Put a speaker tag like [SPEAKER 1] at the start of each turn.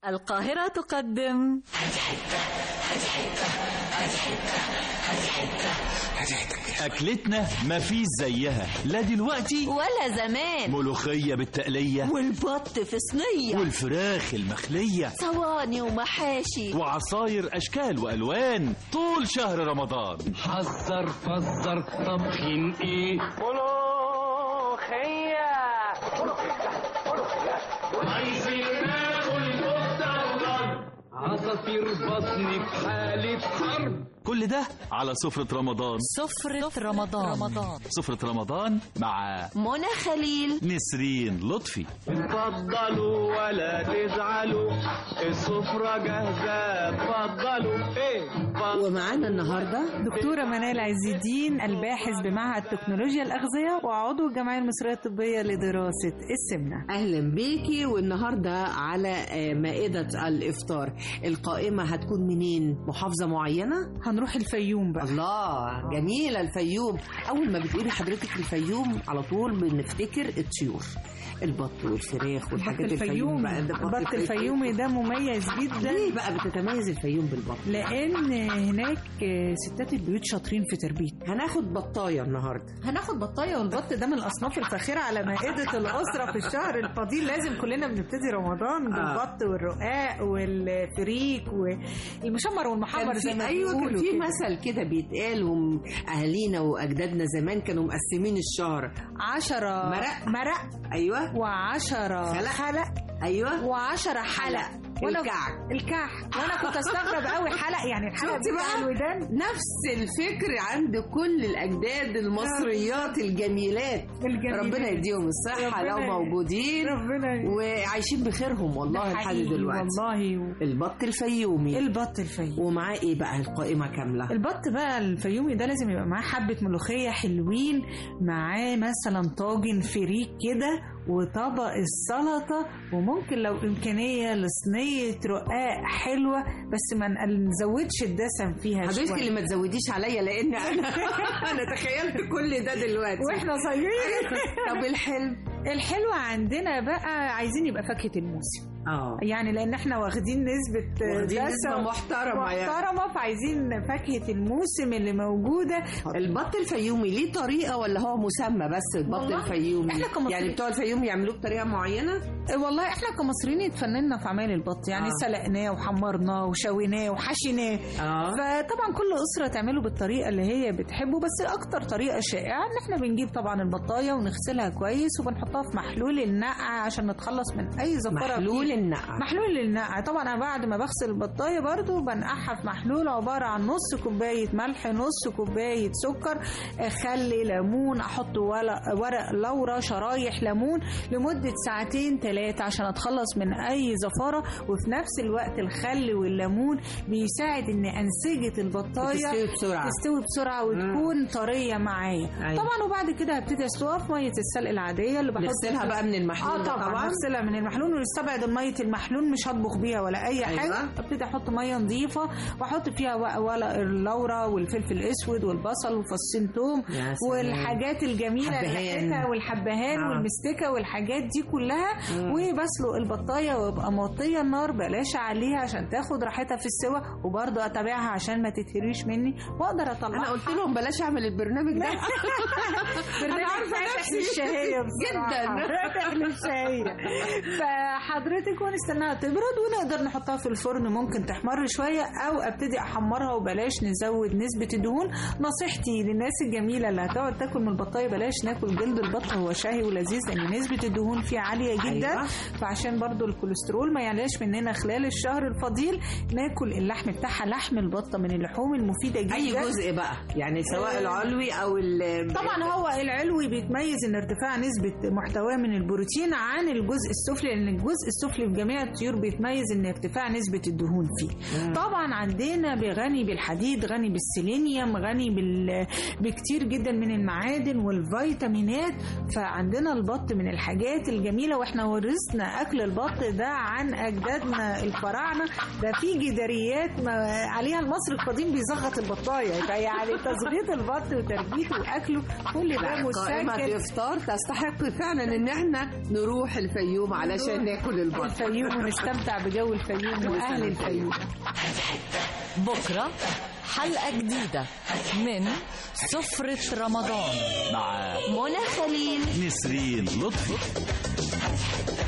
[SPEAKER 1] القاهرة تقدم
[SPEAKER 2] أكلتنا مفيش زيها لا دلوقتي
[SPEAKER 1] ولا زمان
[SPEAKER 2] ملوخية بالتقلية
[SPEAKER 1] والبط في صينية
[SPEAKER 2] والفراخ المخلية
[SPEAKER 1] صواني ومحاشي
[SPEAKER 2] وعصاير أشكال وألوان طول شهر رمضان
[SPEAKER 3] حذر فزر طبخين ايه عايزين ناكل كفتة عصافير بطني في حالة حرب
[SPEAKER 2] كل ده على سفرة رمضان
[SPEAKER 1] سفرة رمضان رمضان
[SPEAKER 2] سفرة رمضان مع
[SPEAKER 1] منى خليل
[SPEAKER 2] نسرين لطفي
[SPEAKER 3] اتفضلوا ولا تزعلوا السفرة جاهزة اتفضلوا ايه اتفضلوا.
[SPEAKER 4] ومعانا النهارده
[SPEAKER 5] دكتورة منال عز الدين الباحث بمعهد تكنولوجيا الأغذية وعضو الجمعية المصرية الطبية لدراسة السمنة
[SPEAKER 4] اهلا بيكي والنهارده على آه، مائده الافطار القائمه هتكون منين محافظه معينه
[SPEAKER 5] هنروح الفيوم بقى
[SPEAKER 4] الله جميله الفيوم اول ما بتقولي حضرتك الفيوم على طول بنفتكر الطيور البط والفراخ والحاجات
[SPEAKER 5] بط الفيوم
[SPEAKER 4] بقى ده
[SPEAKER 5] البط الفيومي ده مميز جدا
[SPEAKER 4] ليه بقى بتتميز الفيوم بالبط
[SPEAKER 5] لأن هناك ستات البيوت شاطرين في تربية
[SPEAKER 4] هناخد بطايه النهارده
[SPEAKER 5] هناخد بطاية والبط ده من الأصناف الفاخرة على مائدة الأسرة في الشهر الفضيل لازم كلنا بنبتدي رمضان بالبط والرقاق والفريك والمشمر والمحمر
[SPEAKER 4] كان
[SPEAKER 5] زي
[SPEAKER 4] في
[SPEAKER 5] ما
[SPEAKER 4] ايوه كان
[SPEAKER 5] بيقولوا
[SPEAKER 4] في
[SPEAKER 5] كده.
[SPEAKER 4] مثل كده بيتقال هم اهالينا واجدادنا زمان كانوا مقسمين الشهر
[SPEAKER 5] عشرة
[SPEAKER 4] مرق.
[SPEAKER 5] مرق
[SPEAKER 4] ايوه
[SPEAKER 5] وعشرة
[SPEAKER 4] خلق.
[SPEAKER 5] خلق
[SPEAKER 4] ايوه
[SPEAKER 5] وعشرة حلق وأنا-
[SPEAKER 4] الكعك.
[SPEAKER 5] الكعك وانا كنت استغرب قوي حلق يعني الحلق
[SPEAKER 4] شفتي
[SPEAKER 5] بتاع
[SPEAKER 4] بقى
[SPEAKER 5] الودان
[SPEAKER 4] نفس الفكر عند كل الاجداد المصريات الجميلات
[SPEAKER 5] الجميلات.
[SPEAKER 4] ربنا يديهم الصحه
[SPEAKER 5] ربنا
[SPEAKER 4] لو
[SPEAKER 5] ي-
[SPEAKER 4] موجودين
[SPEAKER 5] ربنا ي-
[SPEAKER 4] وعايشين بخيرهم والله
[SPEAKER 5] ده
[SPEAKER 4] لحد
[SPEAKER 5] حقيقي
[SPEAKER 4] دلوقتي
[SPEAKER 5] والله
[SPEAKER 4] البط الفيومي
[SPEAKER 5] البط الفيومي
[SPEAKER 4] ومعاه ايه بقى القائمه كامله
[SPEAKER 5] البط بقى الفيومي ده لازم يبقى معاه حبة ملوخية حلوين معاه مثلا طاجن فريك كده وطبق السلطة وممكن لو إمكانية لصينية رقاق حلوة بس ما نزودش الدسم فيها
[SPEAKER 4] حضرتك
[SPEAKER 5] شوية
[SPEAKER 4] اللي ما تزوديش عليا لان انا انا تخيلت كل ده دلوقتي
[SPEAKER 5] واحنا صغيرين
[SPEAKER 4] طب الحلم
[SPEAKER 5] الحلوة عندنا بقى عايزين يبقى فاكهة الموسم
[SPEAKER 4] اه
[SPEAKER 5] يعني لان احنا واخدين نسبة
[SPEAKER 4] واخدين
[SPEAKER 5] دسم
[SPEAKER 4] نسبة محترمة يعني.
[SPEAKER 5] محترمة فعايزين فاكهة الموسم اللي موجودة
[SPEAKER 4] البط الفيومي ليه طريقه ولا هو مسمى بس البط
[SPEAKER 5] والله
[SPEAKER 4] الفيومي
[SPEAKER 5] إحنا كمصريين-
[SPEAKER 4] يعني بتوع الفيوم يعملوه بطريقه معينه
[SPEAKER 5] والله احنا كمصريين اتفننا في عمايل البط يعني
[SPEAKER 4] آه.
[SPEAKER 5] آه. سلقناه وحمرناه وشويناه وحشيناه
[SPEAKER 4] اه
[SPEAKER 5] فطبعا كل اسره تعمله بالطريقه اللي هي بتحبه بس اكتر طريقه شائعه ان احنا بنجيب طبعا البطايه ونغسلها كويس وبنحطها في محلول النقع عشان نتخلص من اي زفره
[SPEAKER 4] محلول
[SPEAKER 5] فيه.
[SPEAKER 4] النقع
[SPEAKER 5] محلول النقع طبعا انا بعد ما بغسل البطايه برضو بنقعها في محلول عباره عن نص كوبايه ملح نص كوبايه سكر آه، خل ليمون احط ورق ورق لورا شرايح ليمون لمده ساعتين ثلاثه عشان اتخلص من اي زفاره وفي نفس الوقت الخل والليمون بيساعد ان انسجه البطايه
[SPEAKER 4] بتستوي بسرعه
[SPEAKER 5] تستوي بسرعه وتكون طريه معايا
[SPEAKER 4] أيوة.
[SPEAKER 5] طبعا وبعد كده هبتدي اسلقها في ميه السلق العاديه اللي بحط
[SPEAKER 4] نغسلها بقى من المحلول
[SPEAKER 5] اه
[SPEAKER 4] ده
[SPEAKER 5] طبعا
[SPEAKER 4] طبعا
[SPEAKER 5] نغسلها من المحلول ونستبعد الميه المحلول مش هطبخ بيها ولا اي
[SPEAKER 4] أيوة.
[SPEAKER 5] حاجه ابتدي احط ميه نظيفه واحط فيها ورق ورق اللورا والفلفل الاسود والبصل وفصين توم
[SPEAKER 4] يا سلام.
[SPEAKER 5] والحاجات الجميله
[SPEAKER 4] حبهان.
[SPEAKER 5] ريحتها والحبهان
[SPEAKER 4] آه.
[SPEAKER 5] والمستكه والحاجات دي كلها وبسلق البطايه وابقى موطيه النار بلاش عليها عشان تاخد راحتها في السوا وبرضه اتابعها عشان ما تتهريش مني واقدر اطلعها
[SPEAKER 4] انا قلت لهم بلاش اعمل البرنامج ده
[SPEAKER 5] برنامج
[SPEAKER 4] عارفة
[SPEAKER 5] فاتح
[SPEAKER 4] نفسي.
[SPEAKER 5] للشهية بصراحة.
[SPEAKER 4] جداً.
[SPEAKER 5] فاتح للشهية فحضرتك ونستناها تبرد ونقدر نحطها في الفرن ممكن تحمر شوية أو أبتدي أحمرها وبلاش نزود نسبة الدهون نصيحتي للناس الجميلة اللي هتقعد تاكل من البطاية بلاش ناكل جلد البط هو شهي ولذيذ لأن نسبة الدهون فيه عالية جدا
[SPEAKER 4] أيوة.
[SPEAKER 5] فعشان برضو الكوليسترول ما يعلاش مننا خلال الشهر الفضيل ناكل اللحم بتاعها لحم البطة من اللحوم المفيدة جدا
[SPEAKER 4] اي جزء بقى يعني سواء العلوي او ال-
[SPEAKER 5] طبعا هو العلوي بيتميز ان ارتفاع نسبة محتواه من البروتين عن الجزء السفلي لان الجزء السفلي في جميع الطيور بيتميز ان ارتفاع نسبة الدهون فيه طبعا عندنا غني بالحديد غني بالسيلينيوم غني بال... بكتير جدا من المعادن والفيتامينات فعندنا البط من الحاجات الجميلة واحنا ورثنا اكل البط ده عن اجدادنا الفراعنة ده في جداريات ما عليها المصري القديم بيزغط البطاية فيعني تزغيط البط وتربيته واكله كل ده
[SPEAKER 4] قائمة
[SPEAKER 5] مسجل
[SPEAKER 4] افطار تستحق فعلا ان احنا نروح الفيوم علشان ناكل البط
[SPEAKER 5] الفيوم ونستمتع بجو الفيوم واهل الفيوم
[SPEAKER 1] بكرة حلقة جديدة من سفرة رمضان
[SPEAKER 2] مع
[SPEAKER 1] منى خليل
[SPEAKER 2] نسرين لطفي